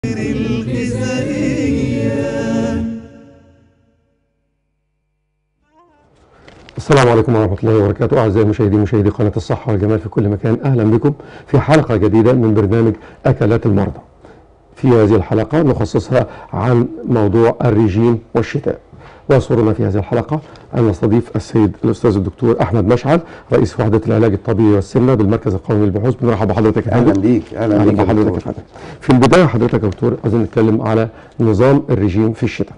السلام عليكم ورحمة الله وبركاته أعزائي المشاهدين مشاهدي قناة الصحة والجمال في كل مكان أهلا بكم في حلقة جديدة من برنامج أكلات المرضى في هذه الحلقة نخصصها عن موضوع الرجيم والشتاء ويسرنا في هذه الحلقة أن نستضيف السيد الأستاذ الدكتور أحمد مشعل رئيس وحدة العلاج الطبيعي والسمنة بالمركز القومي للبحوث بنرحب بحضرتك يا اهلا فندم. بيك اهلا بيك يا بحضرتك يا دكتور. فندم. في البداية حضرتك يا دكتور عايزين نتكلم على نظام الرجيم في الشتاء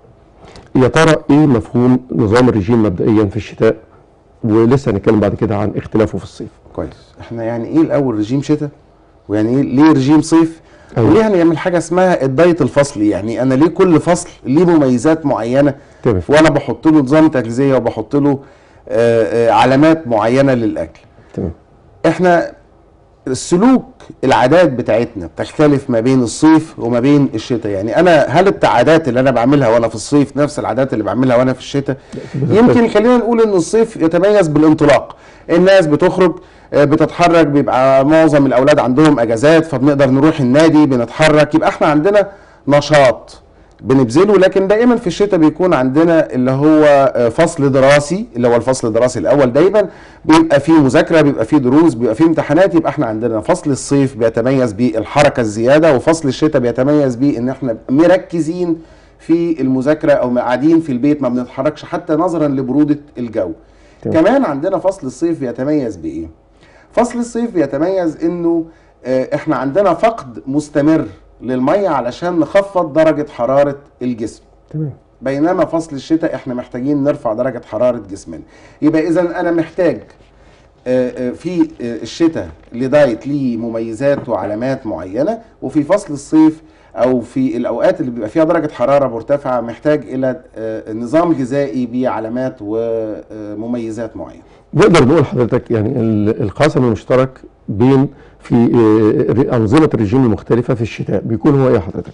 يا ترى ايه مفهوم نظام الرجيم مبدئيا في الشتاء ولسه هنتكلم بعد كده عن اختلافه في الصيف كويس احنا يعني ايه الاول رجيم شتاء ويعني ايه ليه رجيم صيف أيوة. وليه هنعمل حاجه اسمها الدايت الفصلي يعني انا ليه كل فصل ليه مميزات معينه تمام وانا بحط له نظام تغذيه وبحط له آه، آه، علامات معينه للاكل تمام احنا السلوك العادات بتاعتنا بتختلف ما بين الصيف وما بين الشتاء يعني انا هل العادات اللي انا بعملها وانا في الصيف نفس العادات اللي بعملها وانا في الشتاء يمكن خلينا نقول ان الصيف يتميز بالانطلاق الناس بتخرج آه، بتتحرك بيبقى معظم الاولاد عندهم اجازات فبنقدر نروح النادي بنتحرك يبقى احنا عندنا نشاط بنبذله لكن دائما في الشتاء بيكون عندنا اللي هو آه، فصل دراسي اللي هو الفصل الدراسي الاول دايما بيبقى فيه مذاكره بيبقى فيه دروس بيبقى فيه امتحانات يبقى احنا عندنا فصل الصيف بيتميز بالحركه الزياده وفصل الشتاء بيتميز بان احنا مركزين في المذاكره او قاعدين في البيت ما بنتحركش حتى نظرا لبروده الجو تمام. كمان عندنا فصل الصيف بيتميز بايه فصل الصيف بيتميز انه آه، احنا عندنا فقد مستمر للميه علشان نخفض درجه حراره الجسم تمام بينما فصل الشتاء احنا محتاجين نرفع درجه حراره جسمنا يبقى اذا انا محتاج آه، آه، في آه، الشتاء لدايت ليه مميزات وعلامات معينه وفي فصل الصيف او في الاوقات اللي بيبقى فيها درجه حراره مرتفعه محتاج الى آه، نظام غذائي بعلامات ومميزات معينه نقدر نقول حضرتك يعني ال- القاسم المشترك بين في آه، أنظمة الرجيم المختلفة في الشتاء بيكون هو ايه حضرتك؟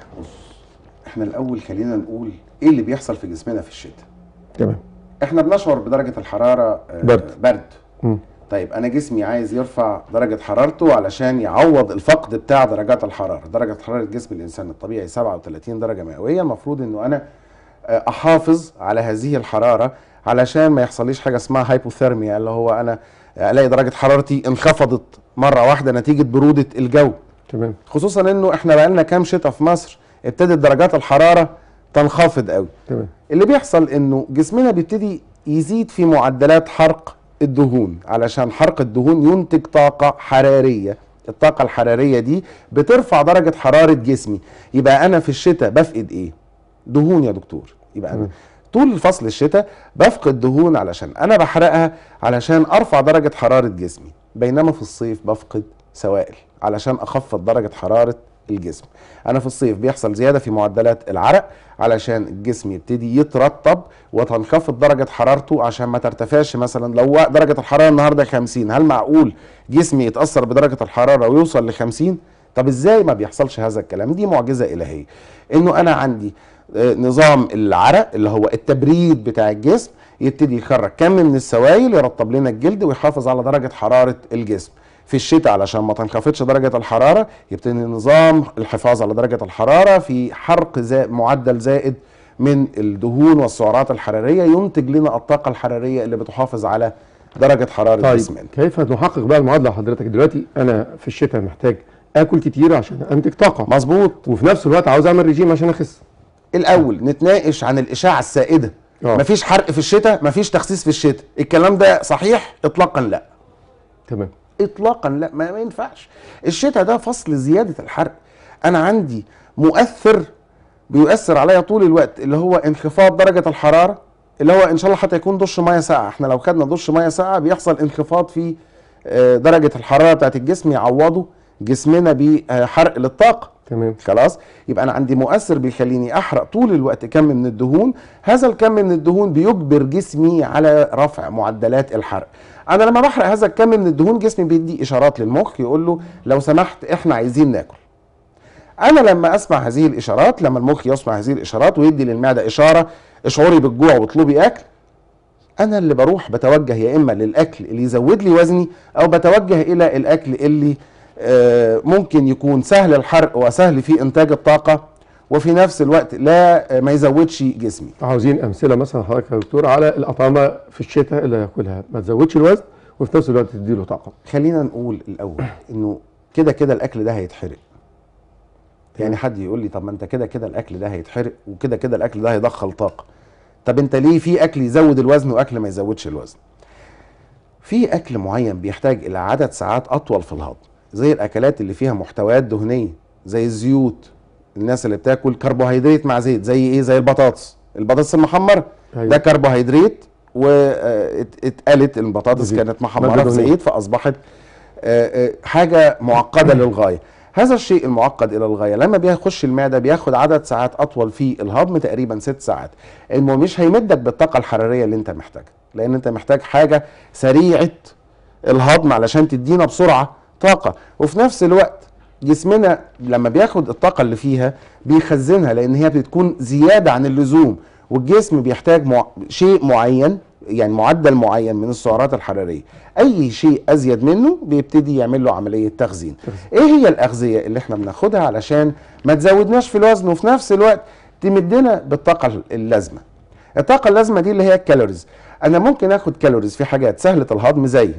احنا الاول خلينا نقول ايه اللي بيحصل في جسمنا في الشتاء تمام احنا بنشعر بدرجه الحراره آه، برد. برد مم. طيب انا جسمي عايز يرفع درجه حرارته علشان يعوض الفقد بتاع درجات الحراره درجه حراره جسم الانسان الطبيعي 37 درجه مئويه المفروض انه انا آه، احافظ على هذه الحراره علشان ما يحصليش حاجه اسمها هايبوثيرميا اللي هو انا الاقي درجه حرارتي انخفضت مره واحده نتيجه بروده الجو تمام خصوصا انه احنا بقالنا كام شتاء في مصر ابتدت درجات الحراره تنخفض قوي تمام اللي بيحصل انه جسمنا بيبتدي يزيد في معدلات حرق الدهون علشان حرق الدهون ينتج طاقة حرارية الطاقة الحرارية دي بترفع درجة حرارة جسمي يبقى أنا في الشتاء بفقد إيه؟ دهون يا دكتور يبقى أنا طول فصل الشتاء بفقد دهون علشان أنا بحرقها علشان أرفع درجة حرارة جسمي بينما في الصيف بفقد سوائل علشان أخفض درجة حرارة الجسم انا في الصيف بيحصل زياده في معدلات العرق علشان الجسم يبتدي يترطب وتنخفض درجه حرارته عشان ما ترتفعش مثلا لو درجه الحراره النهارده 50 هل معقول جسمي يتاثر بدرجه الحراره ويوصل ل 50 طب ازاي ما بيحصلش هذا الكلام دي معجزه الهيه انه انا عندي آه، نظام العرق اللي هو التبريد بتاع الجسم يبتدي يخرج كم من السوائل يرطب لنا الجلد ويحافظ على درجه حراره الجسم في الشتاء علشان ما تنخفضش درجة الحرارة يبتدي نظام الحفاظ على درجة الحرارة في حرق زا معدل زائد من الدهون والسعرات الحرارية ينتج لنا الطاقة الحرارية اللي بتحافظ على درجة حرارة طيب جسمنا كيف نحقق بقى المعادلة حضرتك دلوقتي أنا في الشتاء محتاج آكل كتير عشان أنتج طاقة مظبوط وفي نفس الوقت عاوز أعمل رجيم عشان أخس الأول نتناقش عن الإشاعة السائدة آه. مفيش حرق في الشتاء مفيش تخسيس في الشتاء الكلام ده صحيح إطلاقا لا تمام اطلاقا لا ما, ما ينفعش الشتاء ده فصل زياده الحرق انا عندي مؤثر بيؤثر عليا طول الوقت اللي هو انخفاض درجه الحراره اللي هو ان شاء الله حتى يكون دش ميه ساقعه احنا لو خدنا دش ميه ساقعه بيحصل انخفاض في آه، درجه الحراره بتاعت الجسم يعوضه جسمنا بحرق للطاقه تمام خلاص يبقى انا عندي مؤثر بيخليني احرق طول الوقت كم من الدهون هذا الكم من الدهون بيجبر جسمي على رفع معدلات الحرق انا لما بحرق هذا الكم من الدهون جسمي بيدي اشارات للمخ يقول له لو سمحت احنا عايزين ناكل انا لما اسمع هذه الاشارات لما المخ يسمع هذه الاشارات ويدي للمعده اشاره اشعري بالجوع واطلبي اكل انا اللي بروح بتوجه يا اما للاكل اللي يزود لي وزني او بتوجه الى الاكل اللي آه، ممكن يكون سهل الحرق وسهل في انتاج الطاقه وفي نفس الوقت لا آه، ما يزودش جسمي عاوزين امثله مثلا حضرتك يا دكتور على الاطعمه في الشتاء اللي ياكلها ما تزودش الوزن وفي نفس الوقت تديله طاقه خلينا نقول الاول انه كده كده الاكل ده هيتحرق يعني حد يقول لي طب ما انت كده كده الاكل ده هيتحرق وكده كده الاكل ده هيدخل طاقه طب انت ليه في اكل يزود الوزن واكل ما يزودش الوزن في اكل معين بيحتاج الى عدد ساعات اطول في الهضم زي الاكلات اللي فيها محتويات دهنيه زي الزيوت الناس اللي بتاكل كربوهيدرات مع زيت زي ايه زي البطاطس البطاطس المحمره أيوة. ده كربوهيدرات واتقلت البطاطس زيت. كانت محمره مادة في دهنية. زيت فاصبحت آه، آه، حاجه معقده للغايه هذا الشيء المعقد الى الغايه لما بيخش المعده بياخد عدد ساعات اطول في الهضم تقريبا ست ساعات انه مش هيمدك بالطاقه الحراريه اللي انت محتاجها لان انت محتاج حاجه سريعه الهضم علشان تدينا بسرعه طاقه وفي نفس الوقت جسمنا لما بياخد الطاقه اللي فيها بيخزنها لان هي بتكون زياده عن اللزوم والجسم بيحتاج مع... شيء معين يعني معدل معين من السعرات الحراريه اي شيء ازيد منه بيبتدي يعمل له عمليه تخزين ايه هي الاغذيه اللي احنا بناخدها علشان ما تزودناش في الوزن وفي نفس الوقت تمدنا بالطاقه اللازمه الطاقه اللازمه دي اللي هي الكالوريز انا ممكن اخد كالوريز في حاجات سهله الهضم زي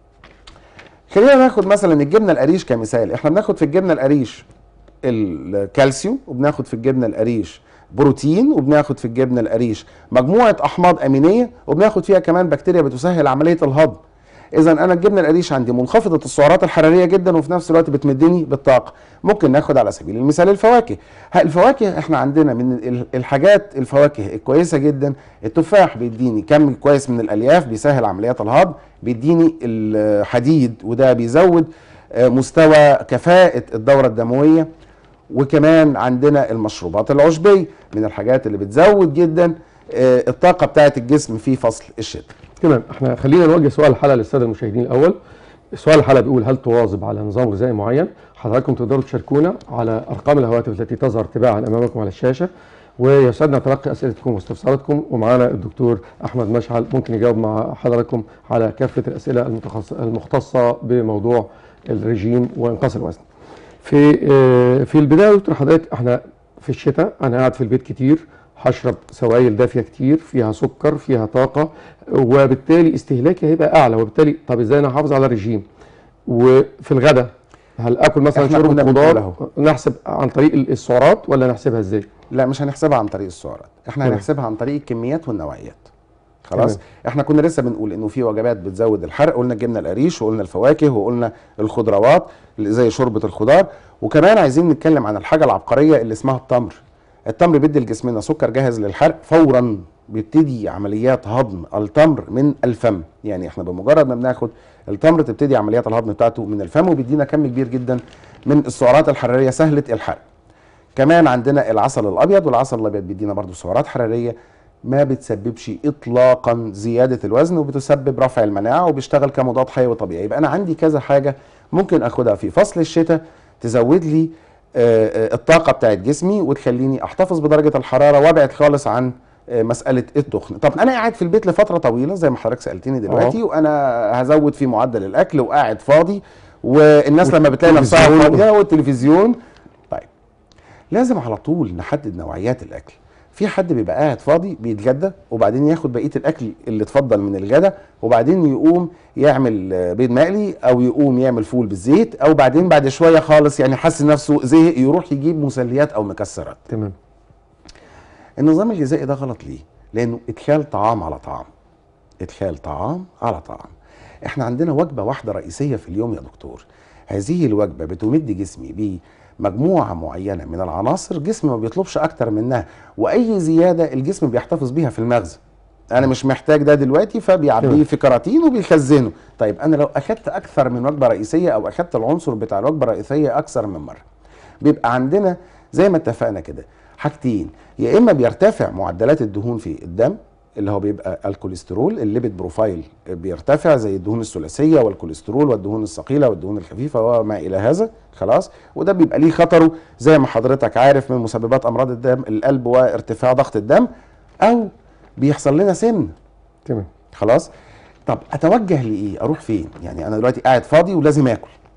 خلينا ناخد مثلا الجبنه القريش كمثال احنا بناخد في الجبنه القريش الكالسيوم وبناخد في الجبنه القريش بروتين وبناخد في الجبنه القريش مجموعه احماض امينيه وبناخد فيها كمان بكتيريا بتسهل عمليه الهضم اذا انا الجبنه القريش عندي منخفضه السعرات الحراريه جدا وفي نفس الوقت بتمدني بالطاقه ممكن ناخد على سبيل المثال الفواكه ها، الفواكه احنا عندنا من ال- الحاجات الفواكه الكويسه جدا التفاح بيديني كم كويس من الالياف بيسهل عمليات الهضم بيديني الحديد وده بيزود آه، مستوى كفاءه الدوره الدمويه وكمان عندنا المشروبات العشبيه من الحاجات اللي بتزود جدا آه، الطاقه بتاعه الجسم في فصل الشتاء تمام احنا خلينا نوجه سؤال الحلقه للساده المشاهدين الاول سؤال الحلقه بيقول هل تواظب على نظام غذائي معين حضراتكم تقدروا تشاركونا على ارقام الهواتف التي تظهر تباعا امامكم على الشاشه ويسعدنا تلقي اسئلتكم واستفساراتكم ومعانا الدكتور احمد مشعل ممكن يجاوب مع حضراتكم على كافه الاسئله المتخص- المختصه بموضوع الرجيم وانقاص الوزن. في آه، في البدايه يا دكتور حضرتك احنا في الشتاء انا قاعد في البيت كتير هشرب سوائل دافيه كتير فيها سكر فيها طاقه وبالتالي استهلاكي هيبقى اعلى وبالتالي طب ازاي انا احافظ على الرجيم وفي الغداء هل اكل مثلا إحنا شوربه كنا بنقول خضار أهو. نحسب عن طريق ال- السعرات ولا نحسبها ازاي؟ لا مش هنحسبها عن طريق السعرات احنا تمام. هنحسبها عن طريق الكميات والنوعيات خلاص تمام. احنا كنا لسه بنقول انه في وجبات بتزود الحرق قلنا جبنا القريش وقلنا الفواكه وقلنا الخضروات اللي زي شوربه الخضار وكمان عايزين نتكلم عن الحاجه العبقريه اللي اسمها التمر التمر بيدي لجسمنا سكر جاهز للحرق فورا بيبتدي عمليات هضم التمر من الفم يعني احنا بمجرد ما بناخد التمر تبتدي عمليات الهضم بتاعته من الفم وبيدينا كم كبير جدا من السعرات الحراريه سهله الحرق كمان عندنا العسل الابيض والعسل الابيض بيدينا برضو سعرات حراريه ما بتسببش اطلاقا زياده الوزن وبتسبب رفع المناعه وبيشتغل كمضاد حيوي طبيعي يبقى انا عندي كذا حاجه ممكن اخدها في فصل الشتاء تزود لي آه، آه، الطاقه بتاعت جسمي وتخليني احتفظ بدرجه الحراره وابعد خالص عن آه، مساله التخن طب انا قاعد في البيت لفتره طويله زي ما حضرتك سالتني دلوقتي أه. وانا هزود في معدل الاكل وقاعد فاضي والناس لما بتلاقي نفسها والتلفزيون. فاضيه والتلفزيون طيب لازم على طول نحدد نوعيات الاكل في حد بيبقى قاعد فاضي بيتغدى وبعدين ياخد بقيه الاكل اللي اتفضل من الغدا وبعدين يقوم يعمل آه، بيض مقلي او يقوم يعمل فول بالزيت او بعدين بعد شويه خالص يعني حس نفسه زهق يروح يجيب مسليات او مكسرات تمام النظام الغذائي ده غلط ليه لانه ادخال طعام على طعام ادخال طعام على طعام احنا عندنا وجبه واحده رئيسيه في اليوم يا دكتور هذه الوجبه بتمد جسمي بمجموعه معينه من العناصر جسمي ما بيطلبش اكتر منها واي زياده الجسم بيحتفظ بيها في المخزن انا مش محتاج ده دلوقتي فبيعبيه تمام. في كراتين وبيخزنه طيب انا لو اخدت اكثر من وجبه رئيسيه او اخدت العنصر بتاع الوجبه الرئيسيه اكثر من مره بيبقى عندنا زي ما اتفقنا كده حاجتين يا اما بيرتفع معدلات الدهون في الدم اللي هو بيبقى الكوليسترول الليبيد بروفايل بيرتفع زي الدهون الثلاثيه والكوليسترول والدهون الثقيله والدهون الخفيفه وما الى هذا خلاص وده بيبقى ليه خطره زي ما حضرتك عارف من مسببات امراض الدم القلب وارتفاع ضغط الدم او بيحصل لنا سمن تمام خلاص طب اتوجه لايه اروح فين يعني انا دلوقتي قاعد فاضي ولازم اكل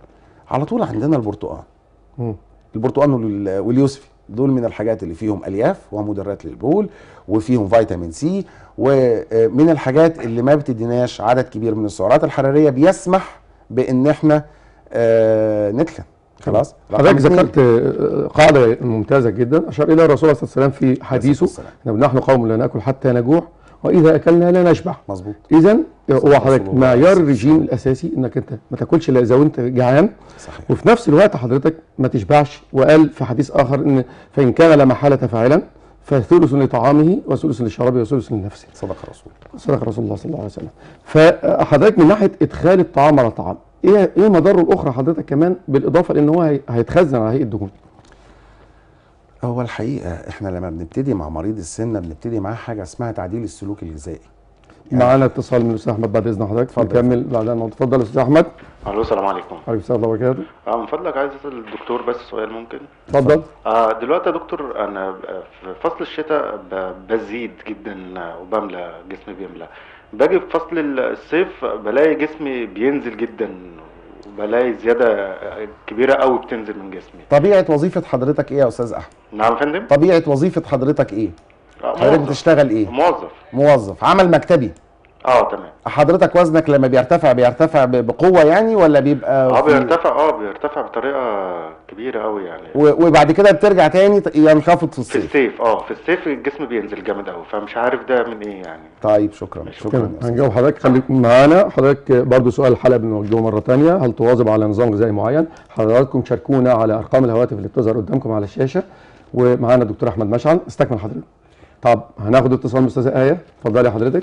على طول عندنا البرتقال مم. البرتقال وال- واليوسفي دول من الحاجات اللي فيهم الياف ومدرات للبول وفيهم فيتامين سي ومن الحاجات اللي ما بتديناش عدد كبير من السعرات الحراريه بيسمح بان احنا آه، نتخن خلاص رقم حضرتك اتنين. ذكرت آه، قاعده ممتازه جدا اشار اليها الرسول صلى الله عليه وسلم في حديثه والسلام. إن نحن قوم لا ناكل حتى نجوع واذا اكلنا لا نشبع مظبوط اذا هو الله حضرتك عليه معيار وسلم. الرجيم الاساسي انك انت ما تاكلش الا اذا وانت جعان صحيح وفي نفس الوقت حضرتك ما تشبعش وقال في حديث اخر ان فان كان لا محاله فاعلا فثلث لطعامه وثلث لشرابه وثلث لنفسه صدق الرسول صدق رسول الله صلى الله عليه وسلم فحضرتك من ناحيه ادخال الطعام على الطعام ايه ايه مضاره الاخرى حضرتك كمان بالاضافه لان هو هي- هيتخزن على هيئه دهون هو الحقيقه احنا لما بنبتدي مع مريض السمنه بنبتدي معاه حاجه اسمها تعديل السلوك الغذائي يعني- معانا اتصال من الاستاذ احمد بعد اذن حضرتك اتفضل. نكمل بعدها الموضوع اتفضل يا استاذ احمد الو السلام عليكم عليكم السلام ورحمه الله وبركاته اه من فضلك عايز اسال الدكتور بس سؤال ممكن اتفضل آه دلوقتي يا دكتور انا ب- في فصل الشتاء ب- بزيد جدا آه، وبملى جسمي بيملى باجي في فصل ال- الصيف بلاقي جسمي بينزل جدا وبلاقي زياده آه، كبيره قوي بتنزل من جسمي طبيعه وظيفه حضرتك ايه يا استاذ احمد نعم يا فندم طبيعه وظيفه حضرتك ايه آه، حضرتك موظف بتشتغل ايه موظف موظف عمل مكتبي اه تمام حضرتك وزنك لما بيرتفع بيرتفع ب- بقوه يعني ولا بيبقى اه في- بيرتفع اه بيرتفع بطريقه كبيره قوي يعني و- وبعد كده بترجع تاني ت- ينخفض في في الصيف الصيف اه في الصيف الجسم بينزل جامد قوي فمش عارف ده من ايه يعني طيب شكرا شكرا تمام يا أستاذ. هنجاوب حضرتك خليك معانا حضرتك برضو سؤال الحلقه بنوجهه مره ثانيه هل تواظب على نظام غذائي معين حضراتكم شاركونا على ارقام الهواتف اللي بتظهر قدامكم على الشاشه ومعانا الدكتور احمد مشعل استكمل حضرتك طب هناخد اتصال من استاذه ايه اتفضلي حضرتك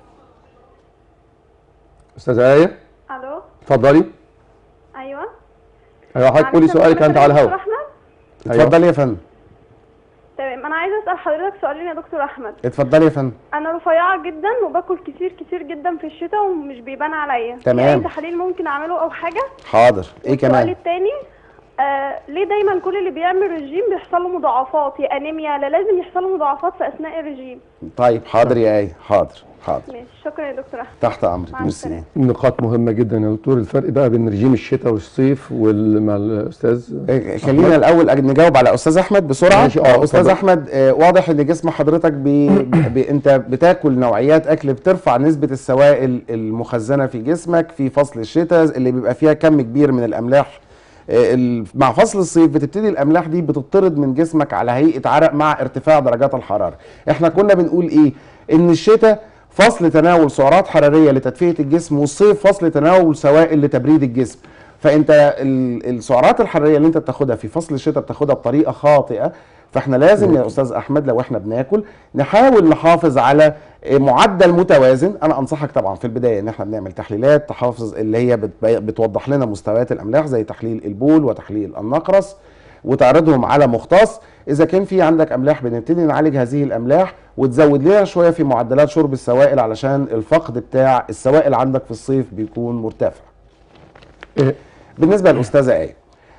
استاذه ايه الو اتفضلي ايوه ايوه حضرتك قولي معلش سؤالك انت على دكتور الهواء احمد أيوة. اتفضلي يا فندم تمام انا عايزه اسال حضرتك سؤالين يا دكتور احمد اتفضلي يا فندم انا رفيعه جدا وباكل كتير كتير جدا في الشتاء ومش بيبان عليا في تمام. اي تحاليل ممكن اعمله او حاجه حاضر ايه السؤال كمان التاني آه ليه دايما كل اللي بيعمل رجيم بيحصل له مضاعفات يا انيميا لا لازم يحصل له مضاعفات في اثناء الرجيم طيب حاضر يا ايه حاضر حاضر ماشي شكرا يا دكتور احمد تحت امرك مع ميرسي السلامة. نقاط مهمه جدا يا دكتور الفرق بقى بين رجيم الشتاء والصيف وال- مع الاستاذ إيه، خلينا الاول أج- نجاوب على استاذ احمد بسرعه ماشي، اه، استاذ اتفضل. احمد آه، واضح ان جسم حضرتك بي بي انت بتاكل نوعيات اكل بترفع نسبه السوائل المخزنه في جسمك في فصل الشتاء اللي بيبقى فيها كم كبير من الاملاح آه، ال- مع فصل الصيف بتبتدي الاملاح دي بتطرد من جسمك على هيئه عرق مع ارتفاع درجات الحراره احنا كنا بنقول ايه ان الشتاء فصل تناول سعرات حراريه لتدفئه الجسم والصيف فصل تناول سوائل لتبريد الجسم فانت ال- السعرات الحراريه اللي انت بتاخدها في فصل الشتاء بتاخدها بطريقه خاطئه فاحنا لازم يا استاذ احمد لو احنا بناكل نحاول نحافظ على معدل متوازن انا انصحك طبعا في البدايه ان احنا بنعمل تحليلات تحافظ اللي هي بت- بتوضح لنا مستويات الاملاح زي تحليل البول وتحليل النقرس وتعرضهم على مختص اذا كان في عندك املاح بنبتدي نعالج هذه الاملاح وتزود لنا شويه في معدلات شرب السوائل علشان الفقد بتاع السوائل عندك في الصيف بيكون مرتفع إيه، بالنسبه للاستاذه ايه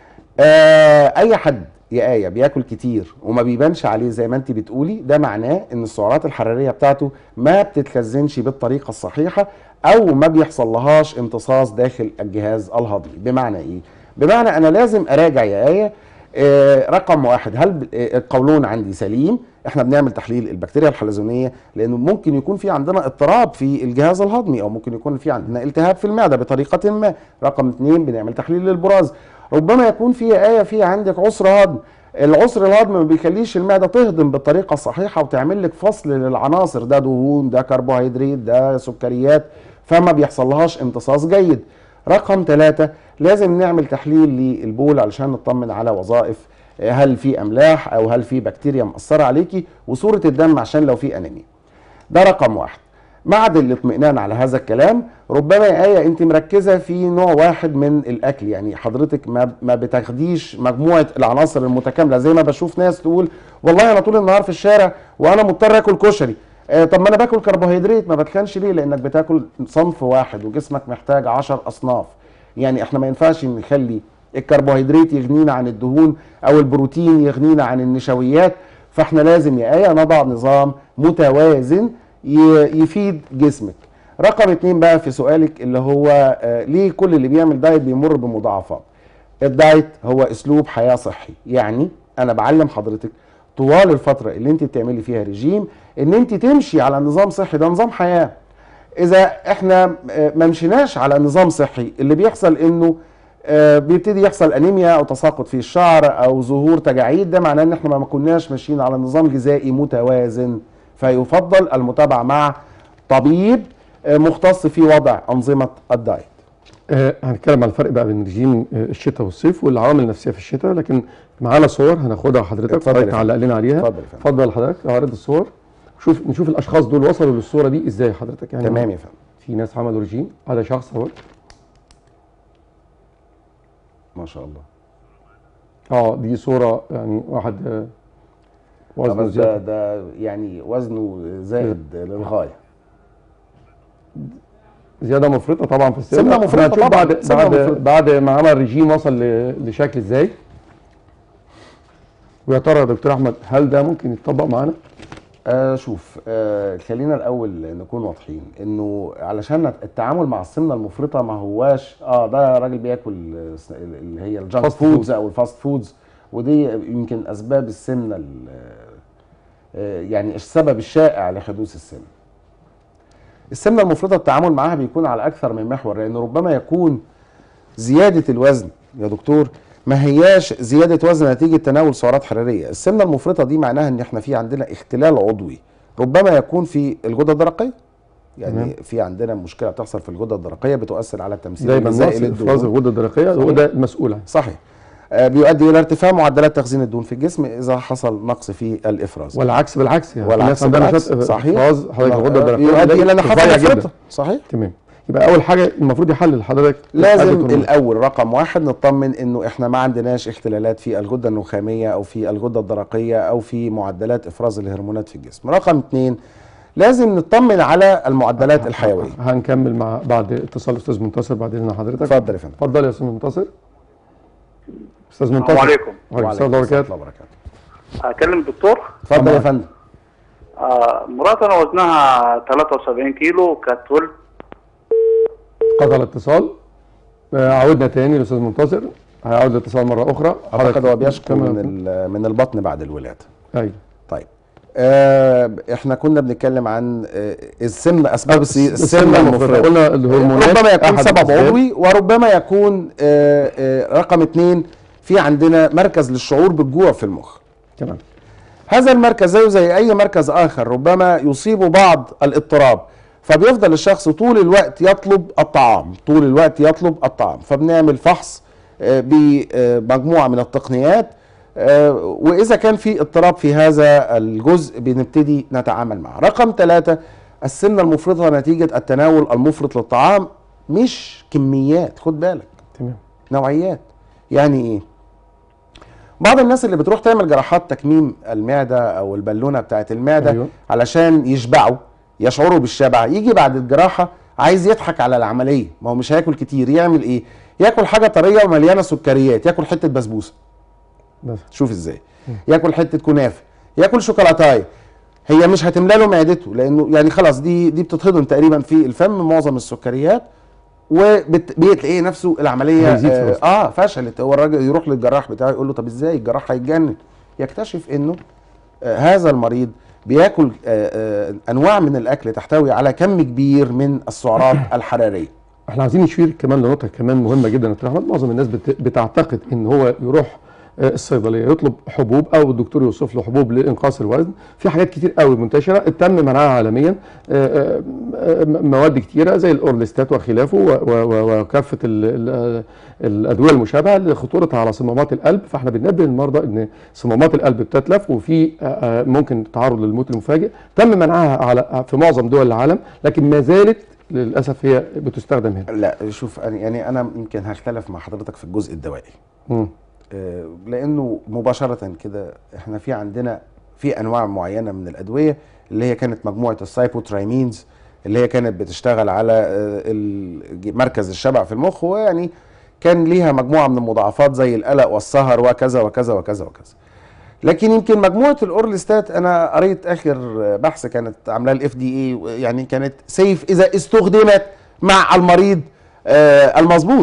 آه اي حد يا ايه بياكل كتير وما بيبانش عليه زي ما انت بتقولي ده معناه ان السعرات الحراريه بتاعته ما بتتخزنش بالطريقه الصحيحه او ما بيحصل لهاش امتصاص داخل الجهاز الهضمي بمعنى ايه بمعنى انا لازم اراجع يا ايه آه رقم واحد هل ب- آه، القولون عندي سليم احنا بنعمل تحليل البكتيريا الحلزونيه لانه ممكن يكون في عندنا اضطراب في الجهاز الهضمي او ممكن يكون في عندنا التهاب في المعده بطريقه ما رقم اثنين بنعمل تحليل للبراز ربما يكون في آية في عندك عسر هضم العسر الهضم ما بيخليش المعدة تهضم بالطريقة الصحيحة وتعمل لك فصل للعناصر ده دهون ده كربوهيدرات ده سكريات فما بيحصلهاش امتصاص جيد رقم ثلاثة لازم نعمل تحليل للبول علشان نطمن على وظائف آه، هل في املاح او هل في بكتيريا مأثرة عليكي وصورة الدم عشان لو في انيميا ده رقم واحد بعد الاطمئنان على هذا الكلام ربما يا آية أنت مركزة في نوع واحد من الأكل يعني حضرتك ما ما بتاخديش مجموعة العناصر المتكاملة زي ما بشوف ناس تقول والله أنا طول النهار في الشارع وأنا مضطر آكل كشري آه طب ما أنا باكل كربوهيدرات ما بتخنش ليه لأنك بتاكل صنف واحد وجسمك محتاج عشر أصناف يعني احنا ما ينفعش نخلي الكربوهيدرات يغنينا عن الدهون او البروتين يغنينا عن النشويات فاحنا لازم يا ايه نضع نظام متوازن ي- يفيد جسمك رقم اتنين بقى في سؤالك اللي هو آه، ليه كل اللي بيعمل دايت بيمر بمضاعفات الدايت هو اسلوب حياه صحي يعني انا بعلم حضرتك طوال الفتره اللي انت بتعملي فيها رجيم ان انت تمشي على نظام صحي ده نظام حياه اذا احنا آه، ما مشيناش على نظام صحي اللي بيحصل انه آه، بيبتدي يحصل انيميا او تساقط في الشعر او ظهور تجاعيد ده معناه ان احنا ما كناش ماشيين على نظام غذائي متوازن فيفضل المتابعه مع طبيب آه، مختص في وضع انظمه الدايت آه هنتكلم عن الفرق بقى بين رجيم آه، الشتاء والصيف والعوامل النفسيه في الشتاء لكن معانا صور هناخدها حضرتك اتفضل يا حضرتك فندم. تعلق لنا عليها اتفضل يا فندم. اتفضل حضرتك اعرض الصور شوف نشوف الاشخاص دول وصلوا للصوره دي ازاي حضرتك يعني تمام يا فندم في ناس عملوا رجيم على شخص اهو ما شاء الله اه دي صوره يعني واحد آه، وزنه طبعا ده زياده ده يعني وزنه زائد للغايه زياده مفرطه طبعا في السن سمنة مفرطة إحنا هنشوف طبعاً، بعد سمنة بعد مفرطة. بعد ما عمل رجيم وصل ل- لشكل ازاي ويا ترى يا دكتور احمد هل ده ممكن يتطبق معانا؟ آه شوف آه خلينا الاول نكون واضحين انه علشان التعامل مع السمنه المفرطه ما هواش اه ده راجل بياكل آه، س- اللي هي الجانك فاست فودز او الفاست فودز ودي يمكن اسباب السمنه ال- آه، يعني السبب الشائع لحدوث السمنه السمنه المفرطه التعامل معاها بيكون على اكثر من محور لان ربما يكون زياده الوزن يا دكتور ما هياش زياده وزن نتيجه تناول سعرات حراريه السمنه المفرطه دي معناها ان احنا في عندنا اختلال عضوي ربما يكون في الغده الدرقيه يعني تمام. في عندنا مشكله بتحصل في الغده الدرقيه بتؤثر على التمثيل دايما الغذائي نقص للدهون. افراز الغده الدرقيه هو صحيح. ده المسؤول عنه صحيح آه، بيؤدي الى ارتفاع معدلات تخزين الدهون في الجسم اذا حصل نقص في الافراز والعكس بالعكس يعني والعكس الناس عندنا بالعكس. شوية صحيح. افراز حضرتك الغده آه، الدرقيه يؤدي الى رفيعة انخفاض جدا. الفرطه صحيح تمام يبقى اول حاجه المفروض يحلل حضرتك لازم الهرمون. الاول رقم واحد نطمن انه احنا ما عندناش اختلالات في الغده النخاميه او في الغده الدرقيه او في معدلات افراز الهرمونات في الجسم رقم اثنين لازم نطمن على المعدلات الحيويه هنكمل مع بعد اتصال استاذ منتصر بعد اذن حضرتك اتفضل يا فندم اتفضل يا استاذ منتصر استاذ منتصر السلام عليكم وعليكم السلام ورحمه الله وبركاته وبركاته اكلم الدكتور اتفضل يا فندم آه مراتي انا وزنها 73 كيلو كانت ولد قطع الاتصال آه، عودنا تاني للاستاذ منتصر هيعود الاتصال مره اخرى اعتقد هو بيشكو تمام. من ال- من البطن بعد الولاده ايوه طيب آه احنا كنا بنتكلم عن آه السمنه اسباب الس- السمنة السمنه المفرطه قلنا الهرمونات ربما يكون أحد سبب الأسباب. عضوي وربما يكون آه آه رقم اتنين في عندنا مركز للشعور بالجوع في المخ تمام هذا المركز زيه زي اي مركز اخر ربما يصيب بعض الاضطراب فبيفضل الشخص طول الوقت يطلب الطعام طول الوقت يطلب الطعام فبنعمل فحص آه، بمجموعه من التقنيات آه، واذا كان في اضطراب في هذا الجزء بنبتدي نتعامل معه رقم ثلاثة السمنه المفرطه نتيجه التناول المفرط للطعام مش كميات خد بالك تمام نوعيات يعني ايه بعض الناس اللي بتروح تعمل جراحات تكميم المعده او البالونه بتاعت المعده أيوة. أيوه. علشان يشبعوا يشعروا بالشبع يجي بعد الجراحه عايز يضحك على العمليه ما هو مش هياكل كتير يعمل ايه ياكل حاجه طريه ومليانه سكريات ياكل حته بسبوسه بس شوف ازاي ياكل حته كنافه ياكل شوكولاتايه هي مش هتملى له معدته لانه يعني خلاص دي دي بتتهضم تقريبا في الفم معظم السكريات وبتلاقيه نفسه العمليه هيزيد في آه, الوزن. اه فشلت هو الراجل يروح للجراح بتاعه يقول له طب ازاي الجراح هيتجنن يكتشف انه آه هذا المريض بياكل آه آه انواع من الاكل تحتوي على كم كبير من السعرات الحراريه احنا عايزين نشير كمان لنقطه كمان مهمه جدا يا دكتور احمد معظم الناس بت... بتعتقد ان هو يروح آه، الصيدليه يطلب حبوب او الدكتور يوصف له حبوب لانقاص الوزن في حاجات كتير قوي منتشره تم منعها عالميا آه، آه، آه، مواد كتيره زي الاورليستات وخلافه و- و- و- وكافه ال- ال- الادويه المشابهه لخطورتها على صمامات القلب فاحنا بننبه المرضى ان صمامات القلب بتتلف وفي آه، آه، ممكن تعرض للموت المفاجئ تم منعها على في معظم دول العالم لكن ما زالت للاسف هي بتستخدم هنا لا شوف أنا- يعني انا يمكن هختلف مع حضرتك في الجزء الدوائي مم. آه، لانه مباشره كده احنا في عندنا في انواع معينه من الادويه اللي هي كانت مجموعه السايبوترايمينز اللي هي كانت بتشتغل على آه، ال- مركز الشبع في المخ ويعني كان ليها مجموعه من المضاعفات زي القلق والسهر وكذا وكذا وكذا وكذا لكن يمكن مجموعه الاورليستات انا قريت اخر بحث كانت عاملاه الاف دي اي يعني كانت سيف اذا استخدمت مع المريض آه، المظبوط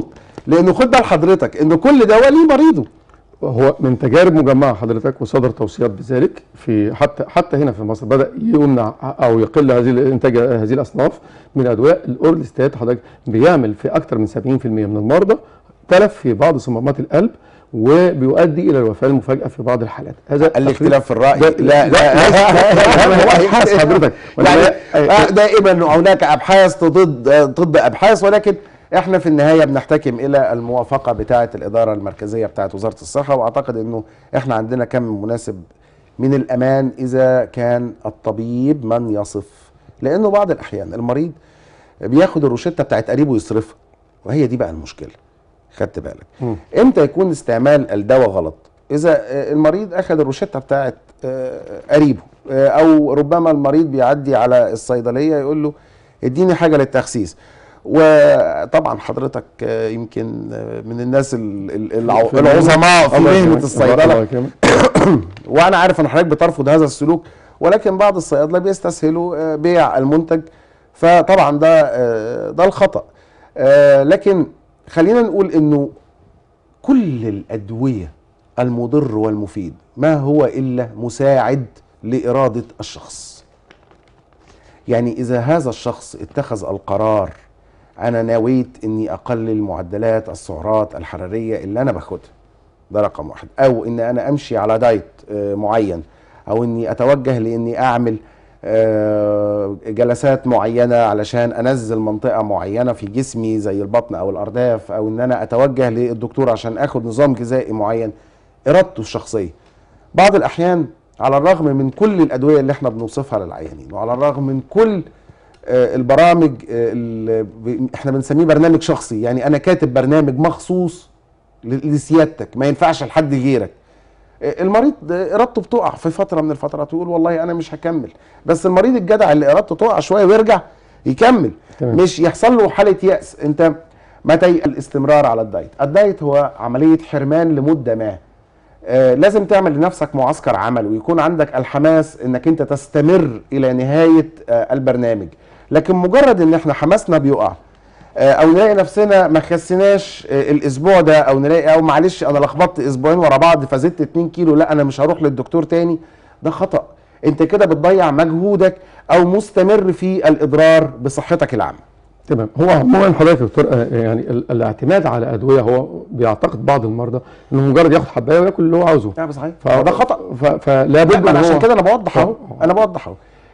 لانه خد بال حضرتك ان كل دواء ليه مريضه هو من تجارب مجمعه حضرتك وصدر توصيات بذلك في حتى حتى هنا في مصر بدا يمنع او يقل هذه الانتاج هذه الاصناف من الادويه الاورلستات حضرتك بيعمل في اكثر من 70% من المرضى تلف في بعض صمامات القلب وبيؤدي الى الوفاه المفاجئه في بعض الحالات هذا الاختلاف في الراي ده- لا لا، لا لا، هو أبحاث حضرتك. يعني ولا- آه، دائما هناك ابحاث ضد ضد ابحاث ولكن احنا في النهايه بنحتكم الى الموافقه بتاعه الاداره المركزيه بتاعه وزاره الصحه واعتقد انه احنا عندنا كم مناسب من الامان اذا كان الطبيب من يصف لانه بعض الاحيان المريض بياخد الروشته بتاعت قريبه يصرفها وهي دي بقى المشكله خدت بالك مم. امتى يكون استعمال الدواء غلط اذا آه، المريض اخذ الروشته بتاعت آه، قريبه آه، او ربما المريض بيعدي على الصيدليه يقول له اديني حاجه للتخسيس وطبعا حضرتك آه، يمكن آه، من الناس ال- ال- الع- العظماء في الله مهنه يكرمك. الله الصيدله يكرمك. وانا عارف ان حضرتك بترفض هذا السلوك ولكن بعض الصيادله بيستسهلوا آه، بيع المنتج فطبعا ده آه، ده الخطا آه، لكن خلينا نقول انه كل الادويه المضر والمفيد ما هو الا مساعد لاراده الشخص يعني اذا هذا الشخص اتخذ القرار انا نويت اني اقلل معدلات السعرات الحراريه اللي انا باخدها ده رقم واحد او ان انا امشي على دايت آه، معين او اني اتوجه لاني اعمل آه، جلسات معينه علشان انزل منطقه معينه في جسمي زي البطن او الارداف او ان انا اتوجه للدكتور عشان اخد نظام غذائي معين ارادته الشخصيه بعض الاحيان على الرغم من كل الادويه اللي احنا بنوصفها للعيانين وعلى الرغم من كل آه، البرامج آه، اللي ب- احنا بنسميه برنامج شخصي يعني انا كاتب برنامج مخصوص ل- لسيادتك ما ينفعش لحد غيرك آه، المريض آه، ارادته بتقع في فتره من الفترات ويقول والله انا مش هكمل بس المريض الجدع اللي ارادته تقع شويه ويرجع يكمل تمام. مش يحصل له حاله يأس انت متى الاستمرار على الدايت الدايت هو عمليه حرمان لمده ما آه، لازم تعمل لنفسك معسكر عمل ويكون عندك الحماس انك انت تستمر الى نهايه آه، البرنامج لكن مجرد ان احنا حماسنا بيقع آه، او نلاقي نفسنا ما خسناش آه، الاسبوع ده او نلاقي او معلش انا لخبطت اسبوعين ورا بعض فزدت 2 كيلو لا انا مش هروح للدكتور تاني ده خطا انت كده بتضيع مجهودك او مستمر في الاضرار بصحتك العامه تمام هو عموما حضرتك يا دكتور آه، يعني ال- الاعتماد على ادويه هو بيعتقد بعض المرضى انه مجرد ياخد حبايه وياكل اللي هو عاوزه لا صحيح ف- ده خطا ف- فلا بد لا ما ان أنا عشان هو كده انا بوضح اهو آه. انا بوضح اهو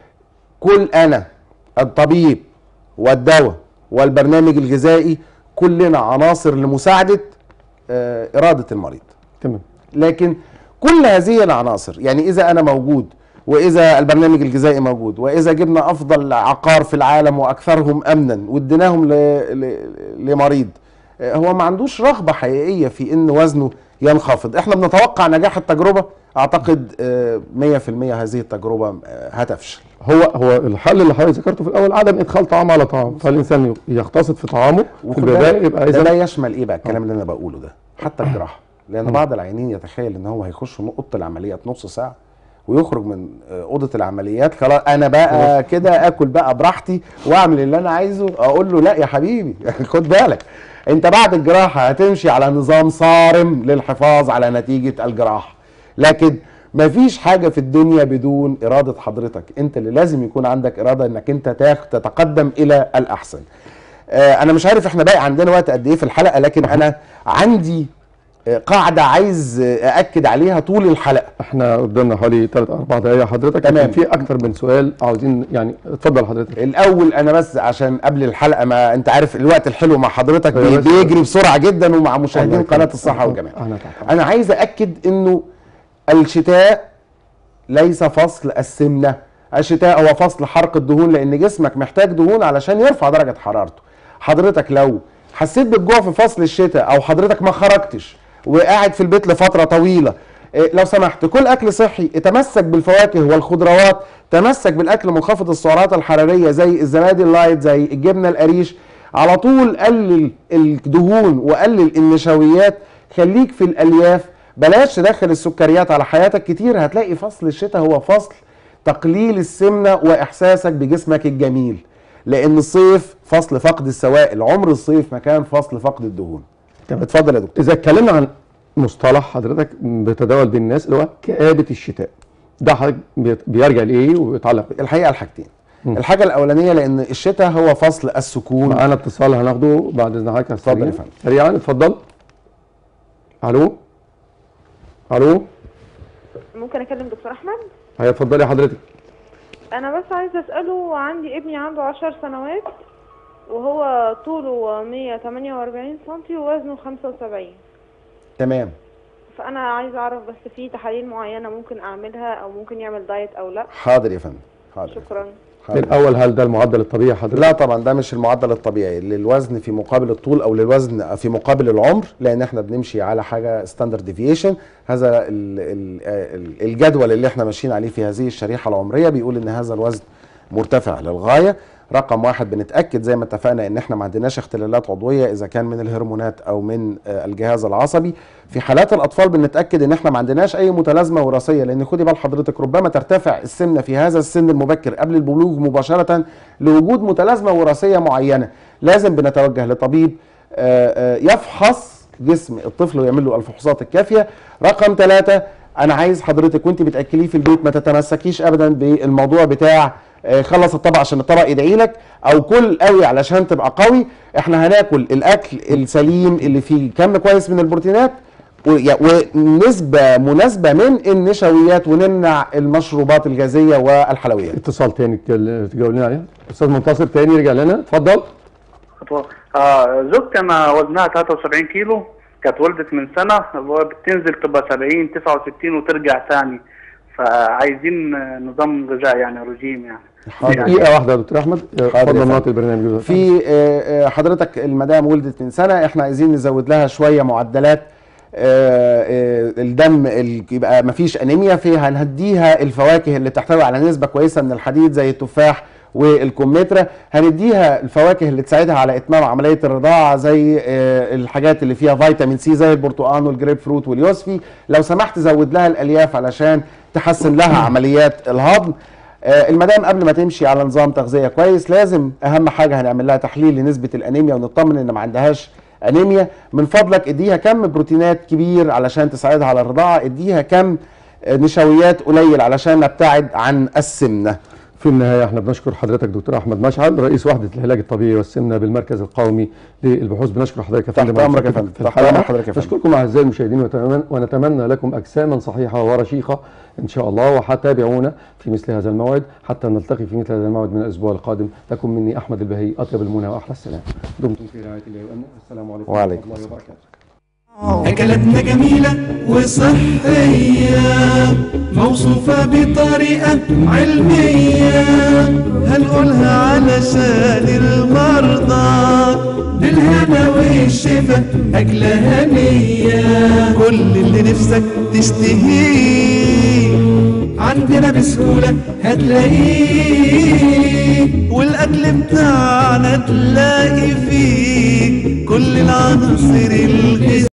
كل انا الطبيب والدواء والبرنامج الغذائي كلنا عناصر لمساعده آه، اراده المريض تمام لكن كل هذه العناصر يعني اذا انا موجود واذا البرنامج الغذائي موجود واذا جبنا افضل عقار في العالم واكثرهم امنا واديناهم ل... ل... لمريض آه، هو ما عندوش رغبه حقيقيه في ان وزنه ينخفض احنا بنتوقع نجاح التجربه اعتقد آه، 100% هذه التجربه آه، هتفشل هو هو الحل اللي حضرتك ذكرته في الاول عدم ادخال طعام على طعام فالانسان يقتصد في طعامه في وخد البدايه بالك يبقى ده اذا لا يشمل ايه بقى الكلام اللي انا بقوله ده حتى الجراحه لان بعض العيانين يتخيل ان هو هيخش من اوضه العمليات نص ساعه ويخرج من آه، اوضه العمليات خلاص انا بقى كده اكل بقى براحتي واعمل اللي انا عايزه اقول له لا يا حبيبي خد بالك انت بعد الجراحه هتمشي على نظام صارم للحفاظ على نتيجه الجراحه لكن مفيش حاجه في الدنيا بدون اراده حضرتك انت اللي لازم يكون عندك اراده انك انت تاخ- تتقدم الى الاحسن آه، انا مش عارف احنا باقي عندنا وقت قد ايه في الحلقه لكن انا عندي آه، قاعده عايز آه، ااكد عليها طول الحلقه احنا قدامنا حوالي 3 4 دقائق حضرتك تمام. لكن في اكتر من سؤال عاوزين يعني اتفضل حضرتك الاول انا بس عشان قبل الحلقه ما انت عارف الوقت الحلو مع حضرتك أيوة بي- بس- بيجري بسرعه جدا ومع مشاهدين الله قناه يكرمك. الصحه والجمال انا تحت انا عايز ااكد انه الشتاء ليس فصل السمنه الشتاء هو فصل حرق الدهون لان جسمك محتاج دهون علشان يرفع درجه حرارته حضرتك لو حسيت بالجوع في فصل الشتاء او حضرتك ما خرجتش وقاعد في البيت لفتره طويله إيه، لو سمحت كل اكل صحي اتمسك بالفواكه والخضروات تمسك بالاكل منخفض السعرات الحراريه زي الزبادي اللايت زي الجبنه القريش على طول قلل الدهون وقلل النشويات خليك في الالياف بلاش تدخل السكريات على حياتك كتير هتلاقي فصل الشتاء هو فصل تقليل السمنه واحساسك بجسمك الجميل لان الصيف فصل فقد السوائل عمر الصيف ما كان فصل فقد الدهون طب اتفضل يا دكتور اذا اتكلمنا عن مصطلح حضرتك بيتداول بين الناس اللي هو كآبة الشتاء ده حضرتك بيت- بيرجع لايه ويتعلق بايه الحقيقه الحاجتين الحاجه الاولانيه لان الشتاء هو فصل السكون معانا اتصال هناخده بعد اذن حضرتك على اتفضل السريع. يا فندم. سريعا اتفضل الو الو ممكن اكلم دكتور احمد هيا اتفضلي حضرتك انا بس عايزه اساله عندي ابني عنده عشر سنوات وهو طوله 148 سنتي ووزنه 75 تمام فانا عايزه اعرف بس في تحاليل معينه ممكن اعملها او ممكن يعمل دايت او لا حاضر يا فندم حاضر شكرا حاضر. الاول هل ده المعدل الطبيعي حضرتك لا طبعا ده مش المعدل الطبيعي للوزن في مقابل الطول او للوزن في مقابل العمر لان احنا بنمشي على حاجه ستاندرد ديفيشن هذا ال ال ال الجدول اللي احنا ماشيين عليه في هذه الشريحه العمريه بيقول ان هذا الوزن مرتفع للغايه رقم واحد بنتاكد زي ما اتفقنا ان احنا ما عندناش اختلالات عضويه اذا كان من الهرمونات او من آه، الجهاز العصبي في حالات الاطفال بنتاكد ان احنا ما عندناش اي متلازمه وراثيه لان خدي بال حضرتك ربما ترتفع السمنه في هذا السن المبكر قبل البلوغ مباشره لوجود متلازمه وراثيه معينه لازم بنتوجه لطبيب آه، آه، يفحص جسم الطفل ويعمل له الفحوصات الكافيه رقم ثلاثة انا عايز حضرتك وانت بتاكليه في البيت ما تتمسكيش ابدا بالموضوع بتاع آه، خلص الطبق عشان الطبق يدعي لك او كل قوي علشان تبقى قوي احنا هناكل الاكل السليم اللي فيه كم كويس من البروتينات ويا- ونسبة مناسبة من النشويات ونمنع المشروبات الغازية والحلويات اتصال تاني تجل- تجاوبنا عليه استاذ منتصر تاني رجع لنا اتفضل خطوة. آه زوجتي انا وزنها 73 كيلو كانت ولدت من سنه بتنزل تبقى 70 69 وترجع تاني فعايزين آه، نظام غذائي يعني رجيم يعني حاضر. دقيقه واحده يا دكتور احمد يا اتفضل فندم. نقطه البرنامج في آه، آه، حضرتك المدام ولدت من سنه احنا عايزين نزود لها شويه معدلات آه، آه، الدم ال- يبقى مفيش انيميا فيها هنديها الفواكه اللي تحتوي على نسبه كويسه من الحديد زي التفاح والكمثرى هنديها الفواكه اللي تساعدها على اتمام عمليه الرضاعه زي آه، الحاجات اللي فيها فيتامين سي زي البرتقال والجريب فروت واليوسفي لو سمحت زود لها الالياف علشان تحسن لها عمليات الهضم آه، المدام قبل ما تمشي على نظام تغذيه كويس لازم اهم حاجه هنعمل لها تحليل لنسبه الانيميا ونطمن ان ما عندهاش انيميا من فضلك اديها كم بروتينات كبير علشان تساعدها على الرضاعه اديها كم آه، نشويات قليل علشان نبتعد عن السمنه في النهاية احنا بنشكر حضرتك دكتور أحمد مشعل رئيس وحدة العلاج الطبيعي والسمنة بالمركز القومي للبحوث بنشكر حضرتك يا تحت فندم على أمرك يا مشاركتك فندم. في تحت الحلقة. أمر حضرتك يا فندم. نشكركم أعزائي المشاهدين ونتمنى, ونتمنى لكم أجساما صحيحة ورشيقة إن شاء الله وحتابعونا في مثل هذا الموعد حتى نلتقي في مثل هذا الموعد من الأسبوع القادم لكم مني أحمد البهي أطيب المنى وأحلى السلام دمتم في رعاية الله وأمنه السلام عليكم وعليكم ورحمة الله وبركاته أكلاتنا جميلة وصحية موصوفة بطريقة علمية هنقولها علشان المرضى بالهنا والشفا أكلة هنية كل اللي نفسك تشتهيه عندنا بسهولة هتلاقيه والأكل بتاعنا تلاقي فيه كل العناصر الغذائية